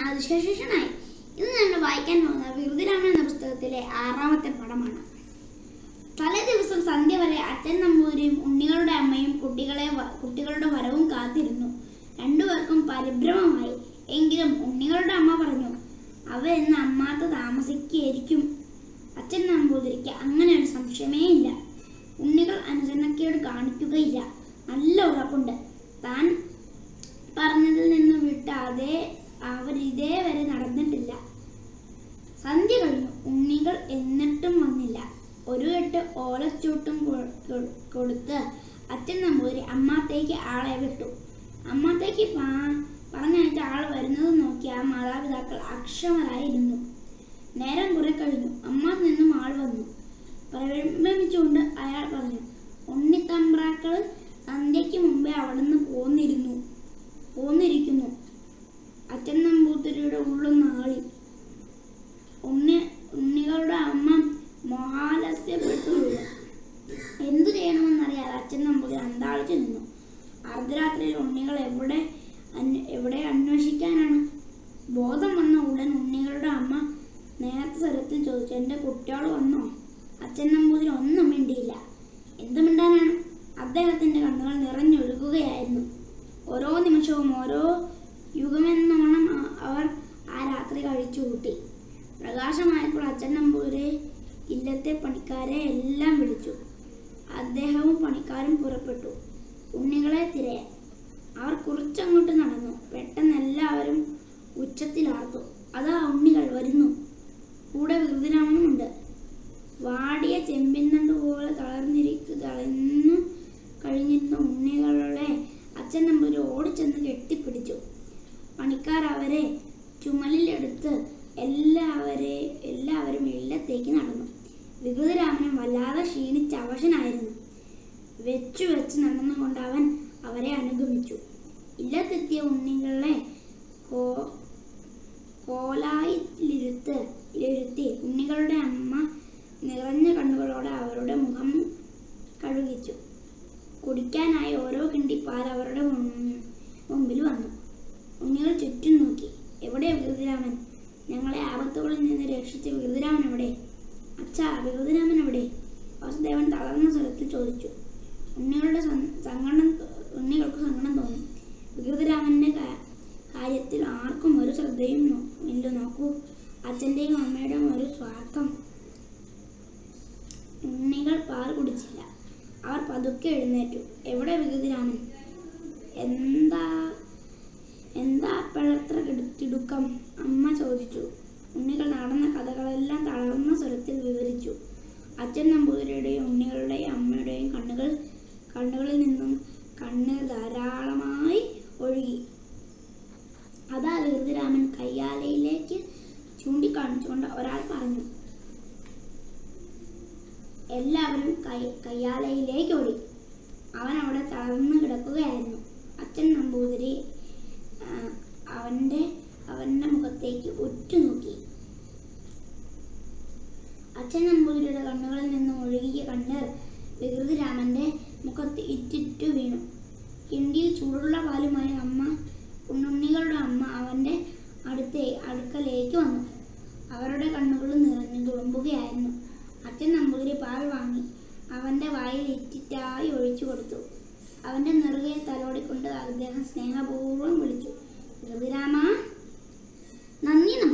അതിശേഷനായി ഇത് ഞങ്ങൾ വായിക്കാൻ പോകുന്ന വിറുതിരാമൻ എന്ന പുസ്തകത്തിലെ ആറാമത്തെ പടമാണ് തലേ ദിവസം സന്ധ്യ വരെ അച്ഛൻ നമ്പൂതിരിയും ഉണ്ണികളുടെ അമ്മയും കുട്ടികളെ വ- കുട്ടികളുടെ വരവും കാത്തിരുന്നു രണ്ടുപേർക്കും പരിഭ്രമമായി എങ്കിലും ഉണ്ണികളുടെ അമ്മ പറഞ്ഞു അവ എന്ന് അമ്മാത്ത താമസിക്കുകയായിരിക്കും അച്ഛൻ നമ്പൂതിരിക്ക് അങ്ങനെ ഒരു സംശയമേ ഇല്ല ഉണ്ണികൾ അനുസരണക്കേട് കാണിക്കുകയില്ല നല്ല ഉറപ്പുണ്ട് താൻ പറഞ്ഞതിൽ നിന്ന് വിട്ട അതേ അവർ ഇതേവരെ നടന്നിട്ടില്ല സന്ധ്യ കഴിഞ്ഞു ഉണ്ണികൾ എന്നിട്ടും വന്നില്ല ഒരു കെട്ട് ഓലച്ചൂട്ടും കൊ- കൊ- കൊടുത്ത് അച്ഛൻ നമ്പൂതിരി അമ്മാത്തേക്ക് ആളെ വിട്ടു അമ്മാത്തേക്ക് പാ- പറഞ്ഞയച്ച ആൾ വരുന്നത് നോക്കി ആ മാതാപിതാക്കൾ അക്ഷമരായിരുന്നു നേരം കുറെ കഴിഞ്ഞു അമ്മ നിന്നും ആൾ വന്നു പരിഭ്രമിച്ചുകൊണ്ട് അയാൾ പറഞ്ഞു ഉണ്ണിത്തമ്പ്രാക്കൾ സന്ധ്യയ്ക്ക് മുമ്പേ അവിടുന്ന് പോന്നിരുന്നു പോന്നിരിക്കുന്നു അച്ഛൻ നമ്പൂതിരിയുടെ ഉള്ളും നാളി ഉണ്ണി ഉണ്ണികളുടെ അമ്മ മഹാലസ്യപ്പെട്ടു വീണു. എന്തു ചെയ്യണമെന്നറിയാതെ അച്ഛൻ നമ്പൂതിരി അന്താളിച്ചു നിന്നു അർദ്ധരാത്രിയിൽ ഉണ്ണികൾ എവിടെ അന്വ- എവിടെ അന്വേഷിക്കാനാണ് ബോധം വന്ന ഉടൻ ഉണ്ണികളുടെ അമ്മ നേരത്തെ സ്വരത്തിൽ ചോദിച്ചു എൻ്റെ കുട്ടികൾ വന്നോ അച്ഛൻ നമ്പൂതിരി ഒന്നും മിണ്ടിയില്ല എന്ത് മിണ്ടാനാണ് അദ്ദേഹത്തിൻ്റെ കണ്ണുകൾ നിറഞ്ഞൊഴുകുകയായിരുന്നു ഓരോ നിമിഷവും ഓരോ യുഗമെന്നോണം അ- അവർ ആ രാത്രി കഴിച്ചു കൂട്ടി പ്രകാശമായപ്പോൾ അച്ഛൻ നമ്പൂതിരി ഇല്ലത്തെ പണിക്കാരെ എല്ലാം വിളിച്ചു അദ്ദേഹവും പണിക്കാരും പുറപ്പെട്ടു ഉണ്ണികളെ തിരയാൻ അവർ കുറച്ചങ്ങോട്ട് നടന്നു പെട്ടെന്ന് എല്ലാവരും ഉച്ചത്തിലാർത്തു അതാ ഉണ്ണികൾ വരുന്നു കൂടെ വികൃതിരാമനുമുണ്ട് വാടിയ ചെമ്പിന്നണ്ട് പോലെ തളർന്നിരിക്കു തളർന്നു കഴിഞ്ഞിരുന്ന ഉണ്ണികളെ അച്ഛൻ നമ്പൂരി ഓടിച്ചെന്ന് കെട്ടിപ്പിടിച്ചു പണിക്കാർ അവരെ ചുമലിലെടുത്ത് എല്ലാവരെ എല്ലാവരും ഇല്ലത്തേക്ക് നടന്നു വികൃതരാമനും വല്ലാതെ ക്ഷീണിച്ച അവശനായിരുന്നു വെച്ചു വെച്ച് നടന്നുകൊണ്ട് അവൻ അവരെ ഇല്ലത്തെത്തിയ ഉണ്ണികളെ കോ കോലായിലിരുത്ത് ഇരുത്തി ഉണ്ണികളുടെ അമ്മ നിറഞ്ഞ കണ്ണുകളോടെ അവരുടെ മുഖം കഴുകിച്ചു കുടിക്കാനായി ഓരോ കിണ്ടി പാൽ അവരുടെ മുൻ- മുമ്പിൽ വന്നു ഉണ്ണികൾ ചുറ്റും നോക്കി എവിടെ വികൃതിരാമൻ ഞങ്ങളെ ആപത്തുകളിൽ നിന്ന് രക്ഷിച്ച വികൃതിരാമൻ എവിടെ അച്ഛാ വികൃതിരാമൻ എവിടെ വാസുദേവൻ തളർന്ന സ്വരത്തിൽ ചോദിച്ചു ഉണ്ണികളുടെ സം- സങ്കടം തോ- ഉണ്ണികൾക്ക് സങ്കടം തോന്നി വികൃതിരാമന്റെ കാ- കാര്യത്തിൽ ആർക്കും ഒരു ശ്രദ്ധയും നോ- ഇല്ല നോക്കൂ അച്ഛൻ്റെയും അമ്മയുടെയും ഒരു സ്വാർത്ഥം ഉണ്ണികൾ പാൽ കുടിച്ചില്ല അവർ പതുക്കെ എഴുന്നേറ്റു എവിടെ വികൃതിരാമൻ എന്താ എന്താ അപ്പോഴത്ര കിടു- തിടുക്കം അമ്മ ചോദിച്ചു ഉണ്ണികൾ നടന്ന കഥകളെല്ലാം തളർന്ന സ്വരത്തിൽ വിവരിച്ചു അച്ഛൻ നമ്പൂതിരിയുടെയും ഉണ്ണികളുടെയും അമ്മയുടെയും കണ്ണുകൾ കണ്ണുകളിൽ നിന്നും കണ്ണീർ ധാരാളമായി ഒഴുകി അതാ വികൃതിരാമൻ കയ്യാലയിലേക്ക് ചൂണ്ടിക്കാണിച്ചുകൊണ്ട് ഒരാൾ പറഞ്ഞു എല്ലാവരും കൈ കയ്യാലയിലേക്ക് ഓടി അവൻ അവിടെ തളർന്നു കിടക്കുകയായിരുന്നു അച്ഛൻ നമ്പൂതിരി ആ, അവന്റെ അവന്റെ മുഖത്തേക്ക് ഉറ്റുനോക്കി അച്ഛൻ നമ്പൂതിരിയുടെ കണ്ണുകളിൽ നിന്നും ഒഴുകിയ കണ്ണീർ വികൃതിരാമന്റെ മുഖത്ത് ഇറ്റിറ്റു വീണു കിണ്ടിയിൽ ചൂടുള്ള പാലുമായി അമ്മ ഉണ്ണുണ്ണികളുടെ അമ്മ അവന്റെ അടുത്തേ അടുക്കലേക്ക് വന്നു അവരുടെ കണ്ണുകൾ നിറഞ്ഞു തുളുമ്പുകയായിരുന്നു അച്ഛൻ നമ്പൂതിരി പാൽ വാങ്ങി അവന്റെ വായിൽ ഇറ്റിറ്റായി ഒഴിച്ചു കൊടുത്തു അവന്റെ നെറുകയെ തലോടിക്കൊണ്ട് അദ്ദേഹം സ്നേഹപൂർവ്വം വിളിച്ചു വികൃതിരാമ നന്ദി നമ്പൂതിരി